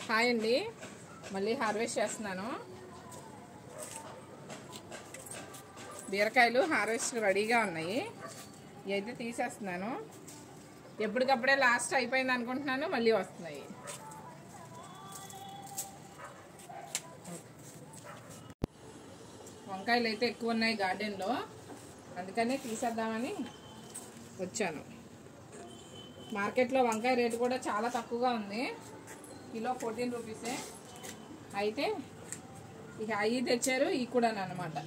Hi అండి మళ్ళీ harvest చేస్తున్నాను బీరకాయలు హార్వెస్ట్ రెడీగా ఉన్నాయి ఇవైతే తీసేస్తున్నాను ఎప్పటికప్పుడే లాస్ట్ అయిపోయింది అనుకుంటున్నాను మళ్ళీ వస్తున్నాయి వంకాయలు అయితే ఎక్కువ ఉన్నాయి గార్డెన్లో అందుకనే తీసేద్దామని వచ్చాను మార్కెట్లో వంకాయ రేటు కూడా చాలా తక్కువగా ఉంది కిలో ఫోర్టీన్ రూపీసే అయితే ఇక అవి తెచ్చారు ఇవి కూడా అనమాట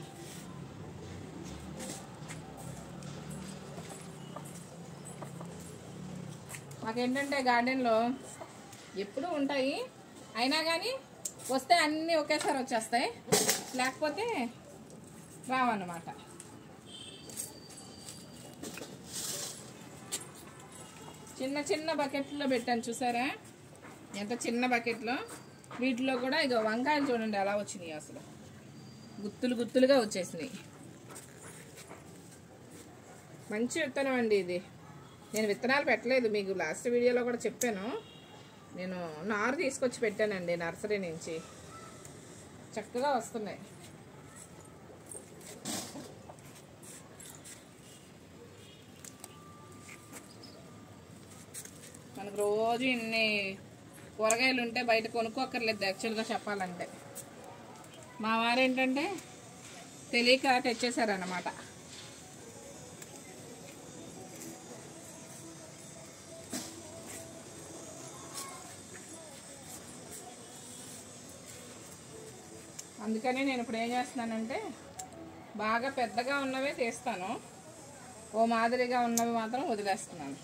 మాకేంటంటే గార్డెన్లో ఎప్పుడూ ఉంటాయి అయినా కానీ వస్తే అన్నీ ఒకేసారి వచ్చేస్తాయి లేకపోతే రావన్నమాట చిన్న చిన్న బకెట్లో పెట్టాను చూసారా ఎంత చిన్న బకెట్లో వీటిలో కూడా ఇక వంకాయలు చూడండి ఎలా వచ్చినాయి అసలు గుత్తులు గుత్తులుగా వచ్చేసినాయి మంచి విత్తనం అండి ఇది నేను విత్తనాలు పెట్టలేదు మీకు లాస్ట్ వీడియోలో కూడా చెప్పాను నేను నారు తీసుకొచ్చి పెట్టానండి నర్సరీ నుంచి చక్కగా వస్తున్నాయి మనకు రోజు ఇన్ని కూరగాయలు ఉంటే బయట కొనుక్కోక్కర్లేదు యాక్చువల్గా చెప్పాలంటే మా వారు ఏంటంటే తెలియక తెచ్చేశారన్నమాట అందుకని నేను ఇప్పుడు ఏం చేస్తున్నానంటే బాగా పెద్దగా ఉన్నవే తీస్తాను ఓ మాదిరిగా ఉన్నవి మాత్రం వదిలేస్తున్నాను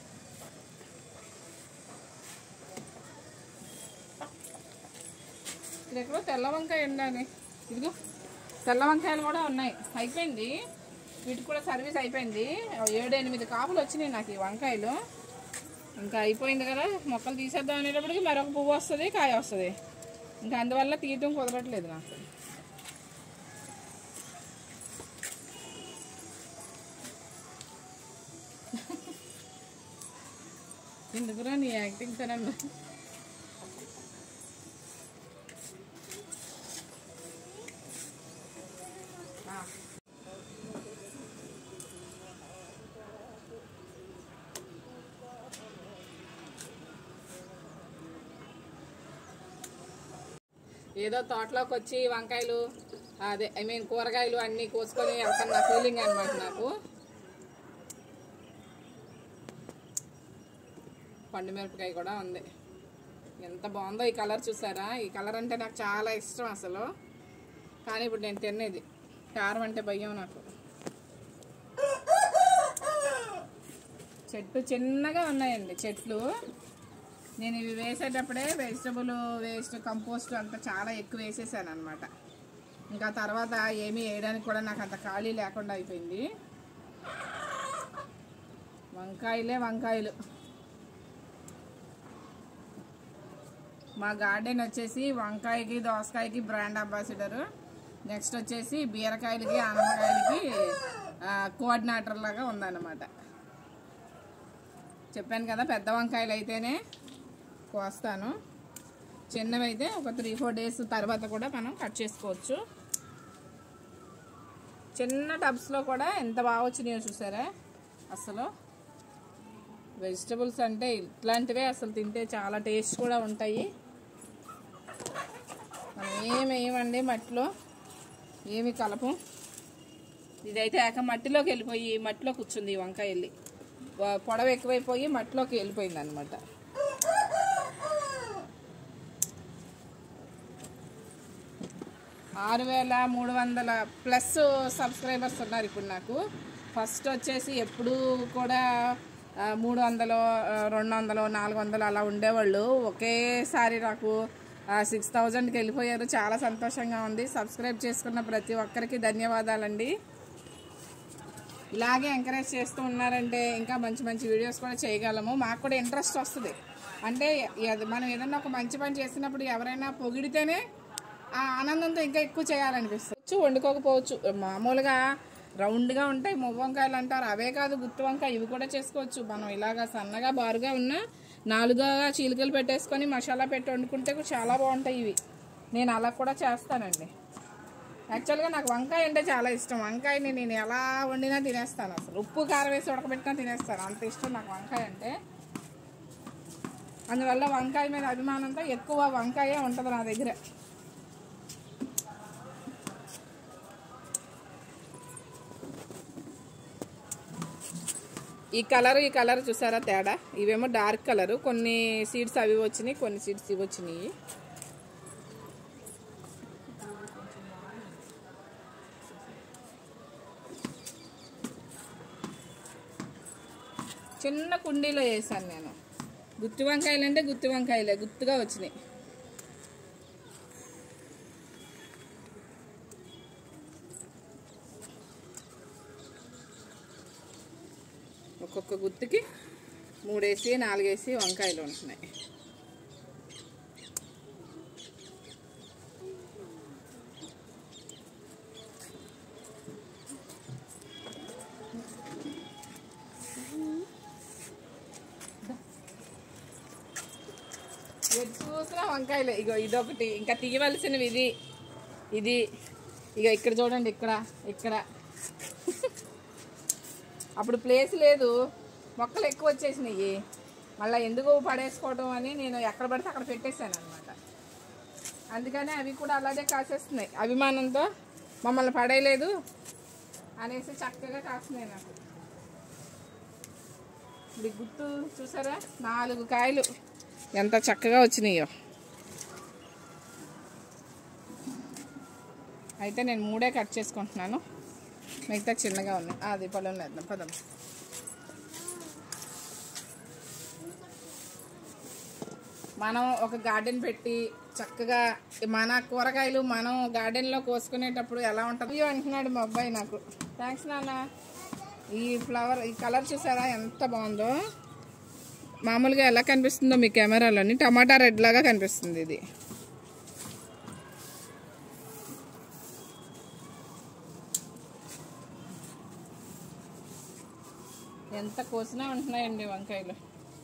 ఇక్కడ ఎక్కడో తెల్ల వంకాయ ఉండాలి ఇదిగో తెల్ల వంకాయలు కూడా ఉన్నాయి అయిపోయింది వీటికి కూడా సర్వీస్ అయిపోయింది ఏడు ఎనిమిది కాపులు వచ్చినాయి నాకు ఈ వంకాయలు ఇంకా అయిపోయింది కదా మొక్కలు తీసేద్దాం అనేటప్పటికి మరొక పువ్వు వస్తుంది కాయ వస్తుంది ఇంకా అందువల్ల తీయటం కుదరట్లేదు నాకు ఎందుకురా నీ యాక్టింగ్ తనమ్మా ఏదో తోటలోకి వచ్చి వంకాయలు అదే ఐ మీన్ కూరగాయలు అన్నీ కోసుకొని వెళ్తాను నా ఫీలింగ్ అనమాట నాకు పండు మిరపకాయ కూడా ఉంది ఎంత బాగుందో ఈ కలర్ చూసారా ఈ కలర్ అంటే నాకు చాలా ఇష్టం అసలు కానీ ఇప్పుడు నేను తినేది కారం అంటే భయం నాకు చెట్టు చిన్నగా ఉన్నాయండి చెట్లు నేను ఇవి వేసేటప్పుడే వెజిటబుల్ వేస్ట్ కంపోస్ట్ అంతా చాలా ఎక్కువ వేసేసాను అనమాట ఇంకా తర్వాత ఏమీ వేయడానికి కూడా నాకు అంత ఖాళీ లేకుండా అయిపోయింది వంకాయలే వంకాయలు మా గార్డెన్ వచ్చేసి వంకాయకి దోసకాయకి బ్రాండ్ అంబాసిడర్ నెక్స్ట్ వచ్చేసి బీరకాయలకి ఆనపకాయలకి కోఆర్డినేటర్ లాగా ఉందన్నమాట చెప్పాను కదా పెద్ద వంకాయలు అయితేనే కోస్తాను చిన్నవి అయితే ఒక త్రీ ఫోర్ డేస్ తర్వాత కూడా మనం కట్ చేసుకోవచ్చు చిన్న టబ్స్లో కూడా ఎంత బాగా వచ్చినాయో చూసారా అసలు వెజిటబుల్స్ అంటే ఇట్లాంటివే అసలు తింటే చాలా టేస్ట్ కూడా ఉంటాయి మనం ఏమి వేయమండి మట్టిలో ఏమి కలపం ఇదైతే ఏక మట్టిలోకి వెళ్ళిపోయి మట్టిలో కూర్చుంది ఈ వంకాయ వెళ్ళి వ- పొడవు ఎక్కువైపోయి మట్టిలోకి వెళ్ళిపోయింది అనమాట ఆరు వేల మూడు వందల ప్లస్ సబ్స్క్రైబర్స్ ఉన్నారు ఇప్పుడు నాకు ఫస్ట్ వచ్చేసి ఎప్పుడూ కూడా ఆ, మూడు వందలు ఆ, రెండు వందలు నాలుగు వందలు అలా ఉండేవాళ్ళు ఒకేసారి నాకు సిక్స్ థౌజండ్కి వెళ్ళిపోయారు చాలా సంతోషంగా ఉంది సబ్స్క్రైబ్ చేసుకున్న ప్రతి ఒక్కరికి ధన్యవాదాలండి ఇలాగే ఎంకరేజ్ చేస్తూ ఉన్నారంటే ఇంకా మంచి మంచి వీడియోస్ కూడా చేయగలము మాకు కూడా ఇంట్రెస్ట్ వస్తుంది అంటే ఎద- మనం ఏదన్నా ఒక మంచి పని చేసినప్పుడు ఎవరైనా పొగిడితేనే ఆ ఆనందంతో ఇంకా ఎక్కువ చేయాలనిపిస్తుంది వండుకోకపోవచ్చు మామూలుగా రౌండ్గా ఉంటాయి మువ్వ వంకాయలు అంటారు అవే కాదు గుత్తి వంకాయ ఇవి కూడా చేసుకోవచ్చు మనం ఇలాగా సన్నగా బారుగా ఉన్నా నాలుగుగా చీలికలు పెట్టేసుకొని మసాలా పెట్టి వండుకుంటే కూడా చాలా బాగుంటాయి ఇవి నేను అలా కూడా చేస్తానండి యాక్చువల్గా నాకు వంకాయ అంటే చాలా ఇష్టం వంకాయని నేను ఎలా వండినా తినేస్తాను అసలు ఉప్పు కారం వేసి ఉడకబెట్టినా తినేస్తాను అంత ఇష్టం నాకు వంకాయ అంటే అందువల్ల వంకాయ మీద అభిమానంతో ఎక్కువ వంకాయ ఉంటుంది నా దగ్గర ఈ కలర్ ఈ కలర్ చూసారా తేడా ఇవేమో డార్క్ కలర్ కొన్ని సీడ్స్ అవి వచ్చినాయి కొన్ని సీడ్స్ ఇవి వచ్చినాయి చిన్న కుండీలో వేసాను నేను గుత్తి వంకాయలు అంటే గుత్తి వంకాయలే గుత్తుగా వచ్చినాయి ఒక్కొక్క గుత్తికి మూడేసి నాలుగేసి వంకాయలు ఉంటున్నాయి ఎటు చూసినా వంకాయలే ఇగో ఇదొకటి ఇంకా తీయవలసినవి ఇది ఇది ఇక ఇక్కడ చూడండి ఇక్కడ ఇక్కడ అప్పుడు ప్లేస్ లేదు మొక్కలు ఎక్కువ వచ్చేసినాయి మళ్ళీ ఎందుకు పడేసుకోవడం అని నేను ఎక్కడ పడితే అక్కడ పెట్టేశాను అనమాట అందుకని అవి కూడా అలాగే కాసేస్తున్నాయి అభిమానంతో మమ్మల్ని పడేయలేదు అనేసి చక్కగా కాస్తున్నాయి నాకు ఇది గుర్తు చూసారా నాలుగు కాయలు ఎంత చక్కగా వచ్చినాయో అయితే నేను మూడే కట్ చేసుకుంటున్నాను మిగతా చిన్నగా ఉన్నాయి అది పొలం వేద్దాం పదం మనం ఒక గార్డెన్ పెట్టి చక్కగా మన కూరగాయలు మనం గార్డెన్లో కోసుకునేటప్పుడు ఎలా ఉంటుంది అయ్యో అంటున్నాడు మా అబ్బాయి నాకు థ్యాంక్స్ నాన్న ఈ ఫ్లవర్ ఈ కలర్ చూసారా ఎంత బాగుందో మామూలుగా ఎలా కనిపిస్తుందో మీ కెమెరాలోని టమాటా రెడ్ లాగా కనిపిస్తుంది ఇది ఎంత కోసినా ఉంటున్నాయండి వంకాయలు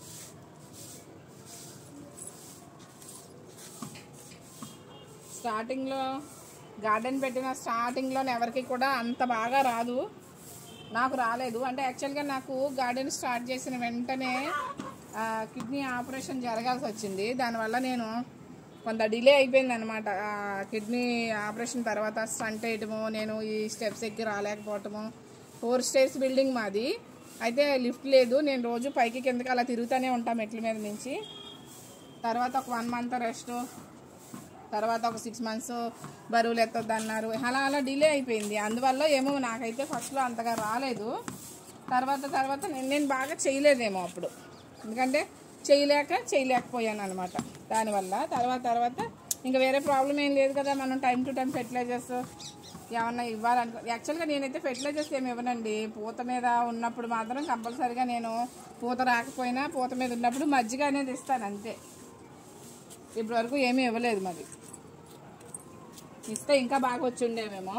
స్టార్టింగ్లో గార్డెన్ పెట్టిన స్టార్టింగ్లో ఎవరికి కూడా అంత బాగా రాదు నాకు రాలేదు అంటే యాక్చువల్గా నాకు గార్డెన్ స్టార్ట్ చేసిన వెంటనే ఆ, కిడ్నీ ఆపరేషన్ జరగాల్సి వచ్చింది దానివల్ల నేను కొంత డిలే అయిపోయింది అనమాట కిడ్నీ ఆపరేషన్ తర్వాత స్టంట్ వేయటము నేను ఈ స్టెప్స్ ఎక్కి రాలేకపోవటము ఫోర్ స్టేర్స్ బిల్డింగ్ మాది అయితే లిఫ్ట్ లేదు నేను రోజు పైకి కిందకి అలా తిరుగుతూనే ఉంటాం మెట్ల మీద నుంచి తర్వాత ఒక వన్ మంత్ రెస్ట్ తర్వాత ఒక సిక్స్ మంత్స్ బరువులు ఎత్తొద్దు అన్నారు అలా అలా డిలే అయిపోయింది అందువల్ల ఏమో నాకైతే ఫస్ట్లో అంతగా రాలేదు తర్వాత తర్వాత నేను నేను బాగా చేయలేదేమో అప్పుడు ఎందుకంటే చేయలేక చేయలేకపోయాను అనమాట దానివల్ల తర్వాత తర్వాత ఇంకా వేరే ప్రాబ్లం ఏం లేదు కదా మనం టైం టు టైం ఫెర్టిలైజర్స్ ఏమన్నా ఇవ్వాలనుకో యాక్చువల్గా నేనైతే ఫెర్టిలైజర్స్ ఏమి ఇవ్వనండి పూత మీద ఉన్నప్పుడు మాత్రం కంపల్సరీగా నేను పూత రాకపోయినా పూత మీద ఉన్నప్పుడు మజ్జిగ అనేది ఇస్తాను అంతే ఇప్పటి వరకు ఏమీ ఇవ్వలేదు మరి ఇస్తే ఇంకా బాగా వచ్చి ఉండేమేమో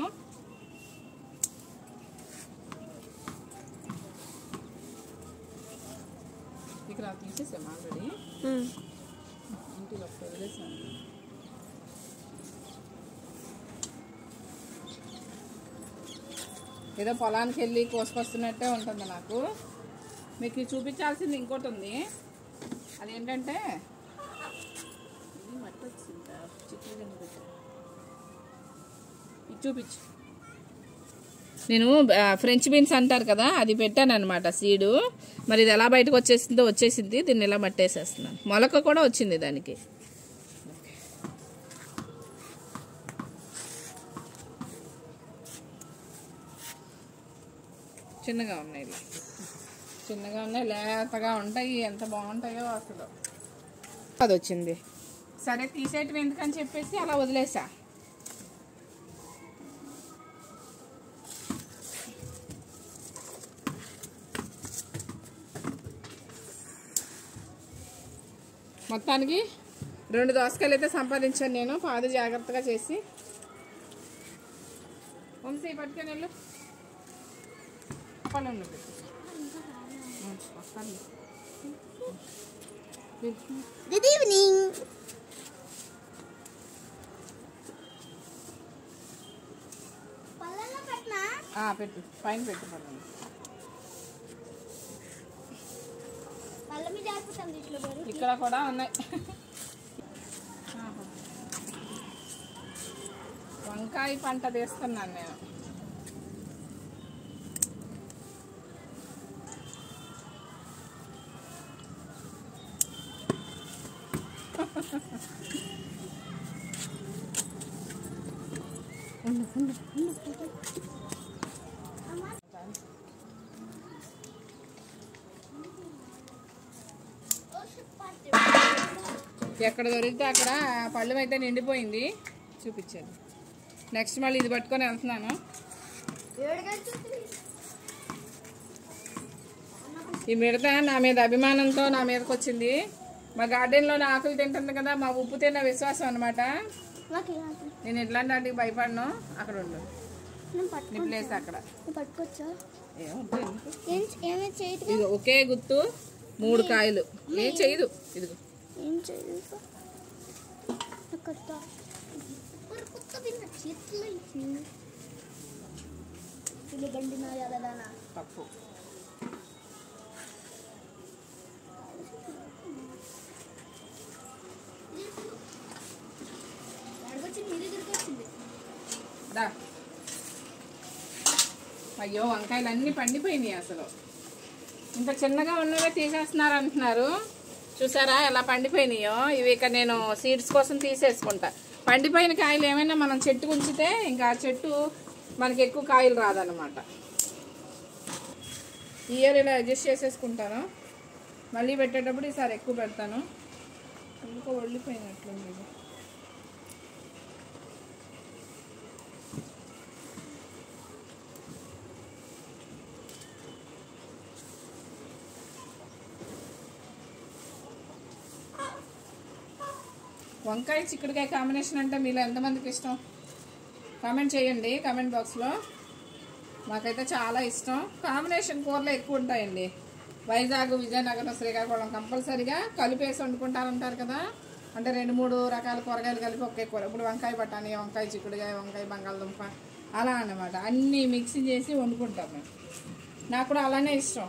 ఇక్కడ తీసేసాము ఆల్రెడీ ఇంటిలో ఒకటి వదిలేసాను ఏదో పొలానికి వెళ్ళి కోసుకొస్తున్నట్టే ఉంటుంది నాకు మీకు ఇది చూపించాల్సింది ఇంకోటి ఉంది అదేంటంటే ఇది మట్టి వచ్చిందా? చిక్కుడు గింజ పెట్టా. ఇది చూపించు నేను ఆ, ఫ్రెంచ్ బీన్స్ అంటారు కదా అది పెట్టాను అనమాట సీడు మరి ఇది ఎలా బయటకు వచ్చేసిందో వచ్చేసింది దీన్ని ఇలా మట్టేసేస్తున్నాను మొలక కూడా వచ్చింది దానికి చిన్నగా ఉన్నాయి ఇలా చిన్నగా ఉన్నాయి లేతగా ఉంటాయి ఎంత బాగుంటాయో అసలు అది వచ్చింది సరే తీసేయటం ఎందుకని చెప్పేసి అలా వదిలేసా మొత్తానికి రెండు దోసకాయలు అయితే సంపాదించాను నేను పాదు జాగ్రత్తగా చేసి వంశీ పట్టుకొని వెళ్ళు పనులు పెట్టు. ఉం, వస్తాను గుడ్ ఈవినింగ్ పళ్ళల్లో పెట్టినా ఆ, పెట్టు పైన పెట్టు పర్లేదు. పళ్ళ మీద ఆడిపోతాం ఇట్లా బరువు ఇక్కడ కూడా ఉన్నాయి ఆహా. వంకాయ పంట తీస్తున్నాను నేను ఎక్కడ దొరికితే అక్కడ పళ్ళెం అయితే నిండిపోయింది చూపించాను నెక్స్ట్ మళ్ళీ ఇది పట్టుకొని వెళ్తున్నాను ఈ మిడత నా మీద అభిమానంతో నా మీదకి వచ్చింది మా గార్డెన్లో నా ఆకులు తింటుంది కదా మా ఉప్పు తిన్న విశ్వాసం అనమాట నాకు నాకు నేను ఇట్లాంటి వాటికి భయపడను అక్కడ ఉండు నేను నీ పట్టుకో ప్లేస్ అక్కడ నేను పట్టుకోవచ్చా ఏం వద్దు, ఎందుకు? ఏం ఏమీ చేయదు ఇది ఒకే గుత్తు మూడు కాయలు ఏం చేయదు ఇదిగో ఏం చేయదు కొత్త కొత్త బిన్న చేతిలో ఇచ్చింది ఇది గండి నా ఎదదానా తప్పు అడగొచ్చింది నీ దగ్గరికి వచ్చింది దా అయ్యో వంకాయలు అన్నీ పండిపోయినాయి అసలు ఇంత చిన్నగా ఉన్నవే తీసేస్తున్నారు అంటున్నారు చూసారా ఎలా పండిపోయినాయో ఇవి ఇక నేను సీడ్స్ కోసం తీసేసుకుంటా పండిపోయిన కాయలు ఏమైనా మనం చెట్టు ఉంచితే ఇంకా ఆ చెట్టు మనకి ఎక్కువ కాయలు రాదనమాట ఈ ఇయర్ ఇలా అడ్జస్ట్ చేసేసుకుంటాను మళ్ళీ పెట్టేటప్పుడు ఈసారి ఎక్కువ పెడతాను ఎందుకో వెళ్ళిపోయినట్లుంది ఇది వంకాయ చిక్కుడుకాయ కాంబినేషన్ అంటే మీలో ఎంతమందికి ఇష్టం కామెంట్ చేయండి కామెంట్ బాక్స్లో మాకైతే చాలా ఇష్టం కాంబినేషన్ కూరలు ఎక్కువ ఉంటాయండి వైజాగ్ విజయనగరం శ్రీకాకుళం కంపల్సరీగా కలిపేసి వండుకుంటారంటారు కదా అంటే రెండు మూడు రకాల కూరగాయలు కలిపి ఒకే కూర ఇప్పుడు వంకాయ బఠానీ వంకాయ చిక్కుడుకాయ వంకాయ బంగాళదుంప అలా అన్నమాట అన్నీ మిక్సీ చేసి వండుకుంటాం మేము నాకు కూడా అలానే ఇష్టం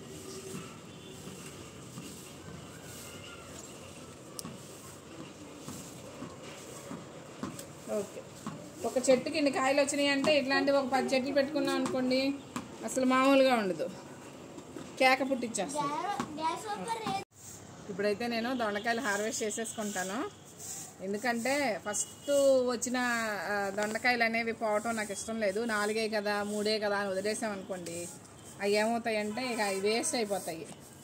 ఓకే ఒక చెట్టుకి ఇన్ని కాయలు వచ్చినాయి అంటే ఇట్లాంటివి ఒక పది చెట్లు పెట్టుకున్నాం అనుకోండి అసలు మామూలుగా ఉండదు కేక పుట్టించేస్తాం గ్యాస్ ఓపర్ ఇప్పుడైతే నేను దొండకాయలు హార్వెస్ట్ చేసేసుకుంటాను ఎందుకంటే ఫస్ట్ వచ్చిన ఆ, దొండకాయలు అనేవి పోవటం నాకు ఇష్టం లేదు నాలుగే కదా మూడే కదా అని వదిలేసాం అనుకోండి అవి ఏమవుతాయంటే ఇక అవి వేస్ట్ అయిపోతాయి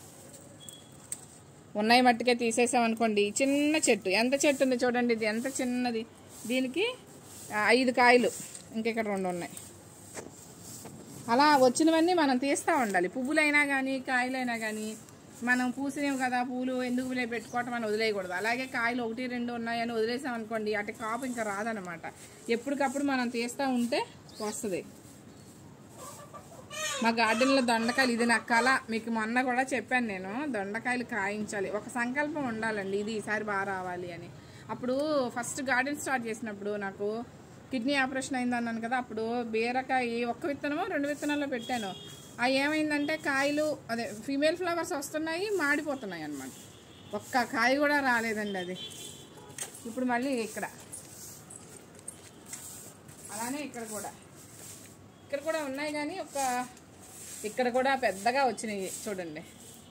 ఉన్నాయి మట్టుకే తీసేసాం అనుకోండి చిన్న చెట్టు ఎంత చెట్టు ఉంది చూడండి ఇది ఎంత చిన్నది దీనికి ఆ, ఐదు కాయలు ఇంకెక్కడ రెండు ఉన్నాయి అలా వచ్చినవన్నీ మనం తీస్తూ ఉండాలి పువ్వులైనా కానీ కాయలైనా కానీ మనం పూసినవి కదా పూలు ఎందుకు లే పెట్టుకోవటం అని వదిలేయకూడదు అలాగే కాయలు ఒకటి రెండు ఉన్నాయని వదిలేసాం అనుకోండి అటు కాపు ఇంకా రాదనమాట ఎప్పటికప్పుడు మనం తీస్తూ ఉంటే వస్తుంది మా గార్డెన్లో దొండకాయలు ఇది నా కళ మీకు మొన్న కూడా చెప్పాను నేను దొండకాయలు కాయించాలి ఒక సంకల్పం ఉండాలండి ఇది ఈసారి బాగా రావాలి అని అప్పుడు ఫస్ట్ గార్డెన్ స్టార్ట్ చేసినప్పుడు నాకు కిడ్నీ ఆపరేషన్ అయింది అన్నాను కదా అప్పుడు బీరకాయ ఒక్క విత్తనమో రెండు విత్తనాల్లో పెట్టాను అవి ఏమైందంటే కాయలు అదే ఫీమేల్ ఫ్లవర్స్ వస్తున్నాయి మాడిపోతున్నాయి అన్నమాట ఒక్క కాయ కూడా రాలేదండి అది ఇప్పుడు మళ్ళీ ఇక్కడ అలానే ఇక్కడ కూడా ఇక్కడ కూడా ఉన్నాయి కానీ ఒక ఇక్కడ కూడా పెద్దగా వచ్చినాయి చూడండి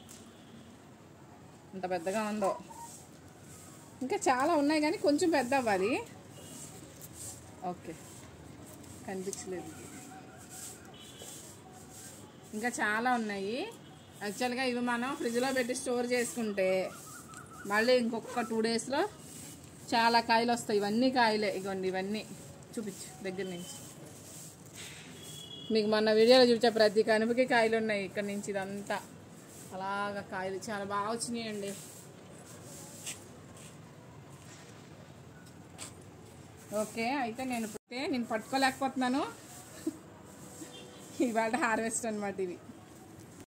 ఎంత పెద్దగా ఉందో ఇంకా చాలా ఉన్నాయి కానీ కొంచెం పెద్ద అవ్వాలి ఓకే కనిపించలేదు ఇంకా చాలా ఉన్నాయి యాక్చువల్గా ఇవి మనం ఫ్రిడ్జ్లో పెట్టి స్టోర్ చేసుకుంటే మళ్ళీ ఇంకొక టూ డేస్లో చాలా కాయలు వస్తాయి ఇవన్నీ కాయలే ఇగోండి ఇవన్నీ చూపించు దగ్గర నుంచి మీకు మొన్న వీడియోలో చూపించే ప్రతి కనుపుకి కాయలు ఉన్నాయి ఇక్కడ నుంచి ఇదంతా అలాగా కాయలు చాలా బాగా వచ్చినాయండి ఓకే అయితే నేను పుట్టే నేను పట్టుకోలేకపోతున్నాను ఇవాళ హార్వెస్ట్ అనమాట ఇవి